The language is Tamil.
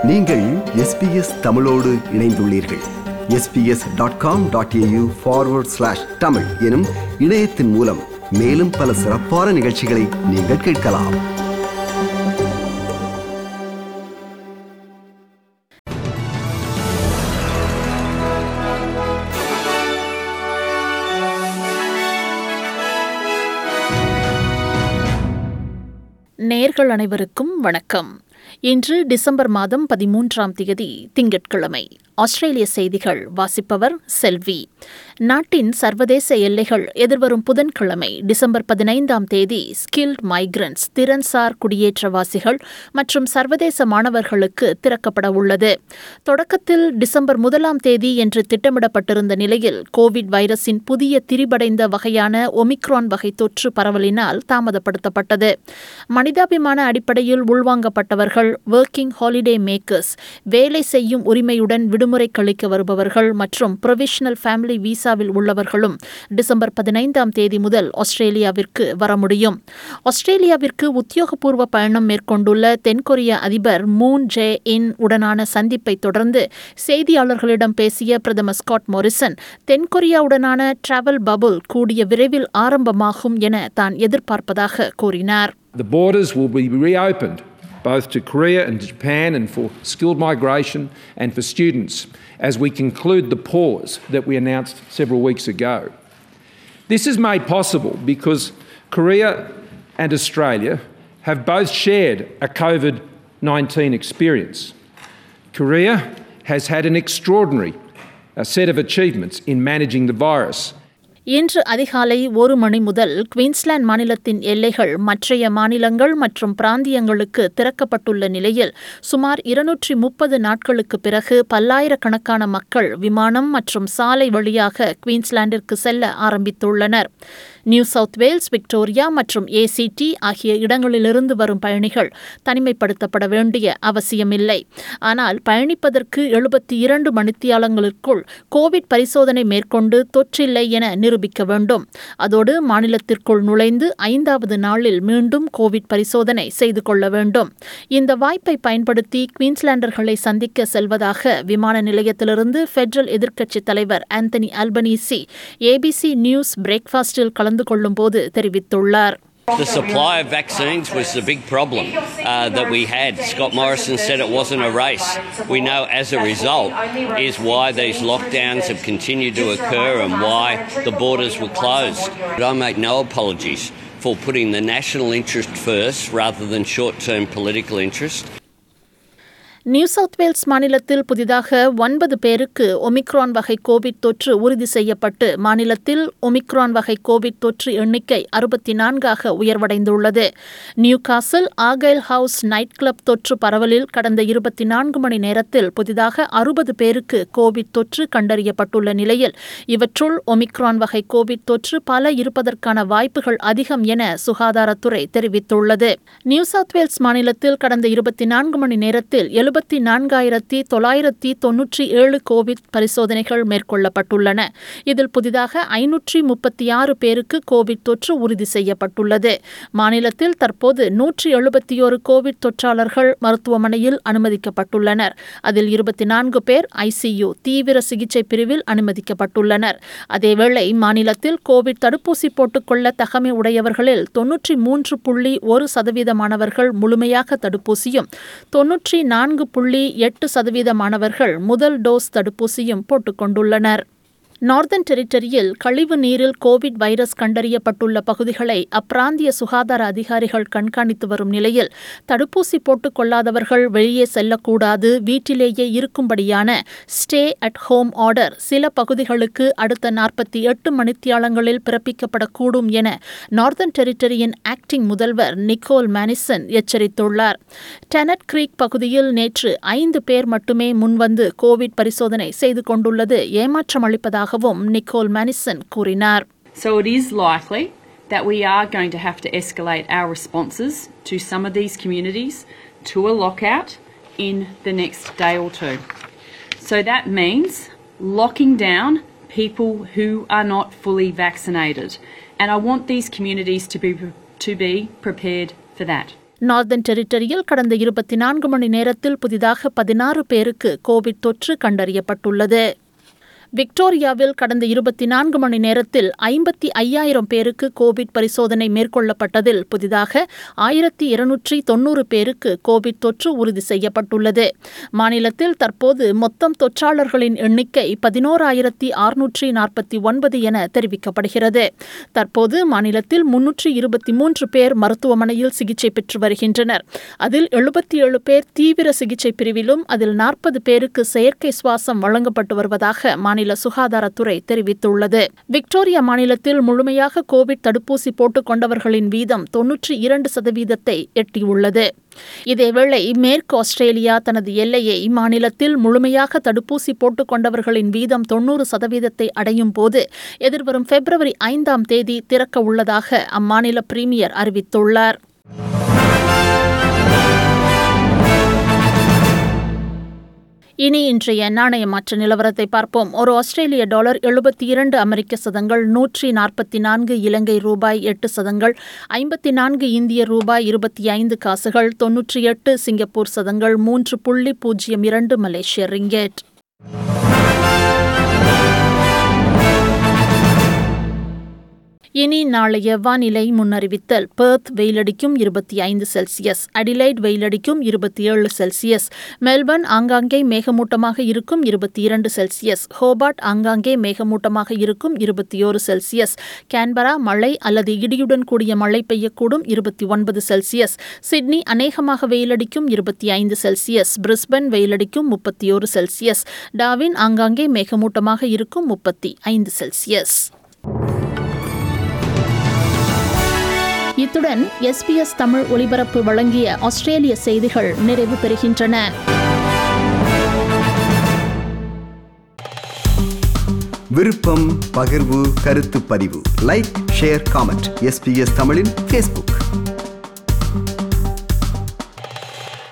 நீங்கள் எஸ்பிஎஸ் தமிழோடு இணைந்துள்ளீர்கள் SBS dot com dot AU forward slash Tamil எனும் இணையத்தின் மூலம் மேலும் பல சிறப்பான நிகழ்ச்சிகளை நீங்கள் கேட்கலாம் நேர்கள் அனைவருக்கும் வணக்கம் இன்று டிசம்பர் மாதம் பதிமூன்றாம் தேதி திங்கட்கிழமை ஆஸ்திரேலிய செய்திகள் வாசிப்பவர் செல்வி நாட்டின் சர்வதேச எல்லைகள் எதிர்வரும் புதன்கிழமை டிசம்பர் பதினைந்தாம் தேதி ஸ்கில்ட் மைக்ரன்ட்ஸ் திறன்சார் குடியேற்றவாசிகள் மற்றும் சர்வதேச மாணவர்களுக்கு திறக்கப்பட உள்ளது தொடக்கத்தில் டிசம்பர் முதலாம் தேதி என்று திட்டமிடப்பட்டிருந்த நிலையில் கோவிட் வைரஸின் புதிய திரிபடைந்த வகையான ஒமிக்ரான் வகை தொற்று பரவலினால் தாமதப்படுத்தப்பட்டது மனிதாபிமான அடிப்படையில் உள்வாங்கப்பட்டவர்கள் ஒர்க்கிங் ஹாலிடே மேக்கர்ஸ் வேலை செய்யும் உரிமையுடன் விடுமுறை கழிக்க வருபவர்கள் மற்றும் ப்ரொவிஷனல் ஃபேமிலி விசாவில் உள்ளவர்களும் டிசம்பர் பதினைந்தாம் தேதி முதல் ஆஸ்திரேலியாவிற்கு வர முடியும் ஆஸ்திரேலியாவிற்கு உத்தியோகபூர்வ பயணம் மேற்கொண்டுள்ள தென்கொரிய அதிபர் மூன் ஜே இன் உடனான சந்திப்பை தொடர்ந்து செய்தியாளர்களிடம் பேசிய பிரதமர் ஸ்காட் மொரிசன் தென்கொரியாவுடனான டிராவல் பபுள் கூடிய விரைவில் ஆரம்பமாகும் என தான் எதிர்பார்ப்பதாக கூறினார் The borders will be reopened both to Korea and Japan and for skilled migration and for students as we conclude the pause that we announced several weeks ago. This is made possible because Korea and Australia have both shared a COVID 19 experience. Korea has had an extraordinary uh, set of achievements in managing the virus. இன்று அதிகாலை ஒரு மணி முதல் குயின்ஸ்லாந்து மாநிலத்தின் எல்லைகள் மற்றைய மாநிலங்கள் மற்றும் பிராந்தியங்களுக்கு திறக்கப்பட்டுள்ள நிலையில் சுமார் இருநூற்றி முப்பது நாட்களுக்கு பிறகு பல்லாயிரக்கணக்கான மக்கள் விமானம் மற்றும் சாலை வழியாக குயின்ஸ்லாந்திற்கு செல்ல ஆரம்பித்துள்ளனர் நியூ சவுத் வேல்ஸ் விக்டோரியா மற்றும் ஏசிடி ஆகிய இடங்களிலிருந்து வரும் பயணிகள் தனிமைப்படுத்தப்பட வேண்டிய அவசியமில்லை ஆனால் பயணிப்பதற்கு எழுபத்தி இரண்டு மணித்தியாலங்களுக்குள் கோவிட் பரிசோதனை மேற்கொண்டு தொற்றில்லை என நிரூபிக்க வேண்டும் அதோடு மாநிலத்திற்குள் நுழைந்து ஐந்தாவது நாளில் மீண்டும் கோவிட் பரிசோதனை செய்து கொள்ள வேண்டும் இந்த வாய்ப்பை பயன்படுத்தி குயின்ஸ்லாண்டர்களை சந்திக்க செல்வதாக விமான நிலையத்திலிருந்து பெடரல் எதிர்க்கட்சித் தலைவர் ஆந்தனி அல்பனீசி ஏபிசி நியூஸ் பிரேக்ஃபாஸ்டில் கலந்து கொள்ளும்போது தெரிவித்துள்ளார் The supply of vaccines was the big problem uh, that we had. Scott Morrison said it wasn't a race. We know as a result is why these lockdowns have continued to occur and why the borders were closed. But I make no apologies for putting the national interest first rather than short term political interest. New South Wales மாநிலத்தில் புதிதாக ஒன்பது பேருக்கு ஒமிக்ரான் வகை கோவிட் தொற்று உறுதி செய்யப்பட்டு மாநிலத்தில் ஒமிக்ரான் வகை கோவிட் தொற்று எண்ணிக்கை அறுபத்தி நான்காக உயர்வடைந்துள்ளது நியூ காசல் ஆகைல் ஹவுஸ் நைட் கிளப் தொற்று பரவலில் கடந்த இருபத்தி நான்கு மணி நேரத்தில் புதிதாக அறுபது பேருக்கு கோவிட் தொற்று கண்டறியப்பட்டுள்ள நிலையில் இவற்றுள் ஒமிக்ரான் வகை கோவிட் தொற்று பல இருப்பதற்கான வாய்ப்புகள் அதிகம் என சுகாதாரத்துறை தெரிவித்துள்ளது நியூ சவுத் வேல்ஸ் மாநிலத்தில் கடந்த இருபத்தி நான்கு மணி நேரத்தில் எழுபத்தி நான்காயிரத்தி தொள்ளாயிரத்தி தொன்னூற்றி ஏழு கோவிட் பரிசோதனைகள் மேற்கொள்ளப்பட்டுள்ளன இதில் புதிதாக ஐநூற்றி முப்பத்தி ஆறு பேருக்கு கோவிட் தொற்று உறுதி செய்யப்பட்டுள்ளது மாநிலத்தில் தற்போது நூற்றி எழுபத்தி ஒரு கோவிட் தொற்றாளர்கள் மருத்துவமனையில் அனுமதிக்கப்பட்டுள்ளனர் அதில் இருபத்தி நான்கு பேர் ஐசியு தீவிர சிகிச்சை பிரிவில் அனுமதிக்கப்பட்டுள்ளனர் அதேவேளை மாநிலத்தில் கோவிட் தடுப்பூசி போட்டுக்கொள்ள தகமை உடையவர்களில் தொன்னூற்றி மூன்று புள்ளி ஒரு சதவீதமானவர்கள் முழுமையாக தடுப்பூசியும் தொன்னூற்றி நான்கு புள்ளி எட்டு சதவீத மாணவர்கள் முதல் டோஸ் தடுப்பூசியும் போட்டுக்கொண்டுள்ளனர் நார்தன் டெரிட்டரியில் கழிவு நீரில் கோவிட் வைரஸ் கண்டறியப்பட்டுள்ள பகுதிகளை அப்பிராந்திய சுகாதார அதிகாரிகள் கண்காணித்து வரும் நிலையில் தடுப்பூசி போட்டுக் கொள்ளாதவர்கள் வெளியே செல்லக்கூடாது வீட்டிலேயே இருக்கும்படியான ஸ்டே அட் ஹோம் ஆர்டர் சில பகுதிகளுக்கு அடுத்த நாற்பத்தி எட்டு மணித்தியாலங்களில் பிறப்பிக்கப்படக்கூடும் என நார்தன் டெரிட்டரியின் ஆக்டிங் முதல்வர் நிக்கோல் மேனிசன் எச்சரித்துள்ளார் டெனட் கிரீக் பகுதியில் நேற்று ஐந்து பேர் மட்டுமே முன்வந்து கோவிட் பரிசோதனை செய்து கொண்டுள்ளது ஏமாற்றம் அளிப்பதாக உள்ளதாகவும் நிக்கோல் மேனிசன் கூறினார் So it is likely that we are going to have to escalate our responses to some of these communities to a lockout in the next day or two. So that means locking down people who are not fully vaccinated. And I want these communities to be, to be prepared for that. Northern டெரிட்டரியில் கடந்த இருபத்தி நான்கு மணி நேரத்தில் புதிதாக பதினாறு பேருக்கு கோவிட் தொற்று கண்டறியப்பட்டுள்ளது விக்டோரியாவில் கடந்த இருபத்தி நான்கு மணி நேரத்தில் ஐம்பத்தி ஐயாயிரம் பேருக்கு கோவிட் பரிசோதனை மேற்கொள்ளப்பட்டதில் புதிதாக ஆயிரத்தி இருநூற்றி தொன்னூறு பேருக்கு கோவிட் தொற்று உறுதி செய்யப்பட்டுள்ளது மாநிலத்தில் தற்போது மொத்தம் தொற்றாளர்களின் எண்ணிக்கை பதினோராயிரத்தி அறுநூற்றி நாற்பத்தி ஒன்பது என தெரிவிக்கப்படுகிறது தற்போது மாநிலத்தில் முன்னூற்றி இருபத்தி மூன்று பேர் மருத்துவமனையில் சிகிச்சை பெற்று வருகின்றனர் அதில் எழுபத்தி ஏழு பேர் தீவிர சிகிச்சை பிரிவிலும் அதில் நாற்பது பேருக்கு செயற்கை சுவாசம் வழங்கப்பட்டு வருவதாக மாநில சுகாதாரத்துறை தெரிவித்துள்ளது விக்டோரியா மாநிலத்தில் முழுமையாக கோவிட் தடுப்பூசி போட்டுக் கொண்டவர்களின் வீதம் தொன்னூற்றி இரண்டு சதவீதத்தை எட்டியுள்ளது இதேவேளை மேற்கு ஆஸ்திரேலியா தனது எல்லையை மாநிலத்தில் முழுமையாக தடுப்பூசி போட்டுக் கொண்டவர்களின் வீதம் தொன்னூறு சதவீதத்தை அடையும் போது எதிர்வரும் பிப்ரவரி ஐந்தாம் தேதி திறக்க உள்ளதாக அம்மாநில பிரீமியர் அறிவித்துள்ளார் இனி இன்றைய நாணய மாற்ற நிலவரத்தை பார்ப்போம் ஒரு ஆஸ்திரேலிய டாலர் எழுபத்தி இரண்டு அமெரிக்க சதங்கள் நூற்றி நாற்பத்தி நான்கு இலங்கை ரூபாய் எட்டு சதங்கள் ஐம்பத்தி நான்கு இந்திய ரூபாய் இருபத்தி ஐந்து காசுகள் தொன்னூற்றி எட்டு சிங்கப்பூர் சதங்கள் மூன்று புள்ளி பூஜ்ஜியம் இரண்டு மலேசிய ரிங்கெட் இனி நாளைய வானிலை முன்னறிவித்தல் பெர்த் வெயிலடிக்கும் இருபத்தி ஐந்து செல்சியஸ் அடிலைட் வெயிலடிக்கும் இருபத்தி ஏழு செல்சியஸ் மெல்பர்ன் ஆங்காங்கே மேகமூட்டமாக இருக்கும் இருபத்தி இரண்டு செல்சியஸ் ஹோபார்ட் ஆங்காங்கே மேகமூட்டமாக இருக்கும் இருபத்தி ஓரு செல்சியஸ் கேன்பரா மழை அல்லது இடியுடன் கூடிய மழை பெய்யக்கூடும் இருபத்தி ஒன்பது செல்சியஸ் சிட்னி அநேகமாக வெயிலடிக்கும் இருபத்தி ஐந்து செல்சியஸ் பிரிஸ்பன் வெயிலடிக்கும் முப்பத்தி ஓரு செல்சியஸ் டாவின் ஆங்காங்கே மேகமூட்டமாக இருக்கும் முப்பத்தி ஐந்து செல்சியஸ் இத்துடன் எஸ்பிஎஸ் தமிழ் ஒலிபரப்பு வழங்கிய ஆஸ்திரேலிய செய்திகள் நிறைவு பெறுகின்றன விருப்பம் பகிர்வு கருத்து பதிவு லைக் ஷேர் காமெண்ட் எஸ்பிஎஸ் தமிழின் ஃபேஸ்புக்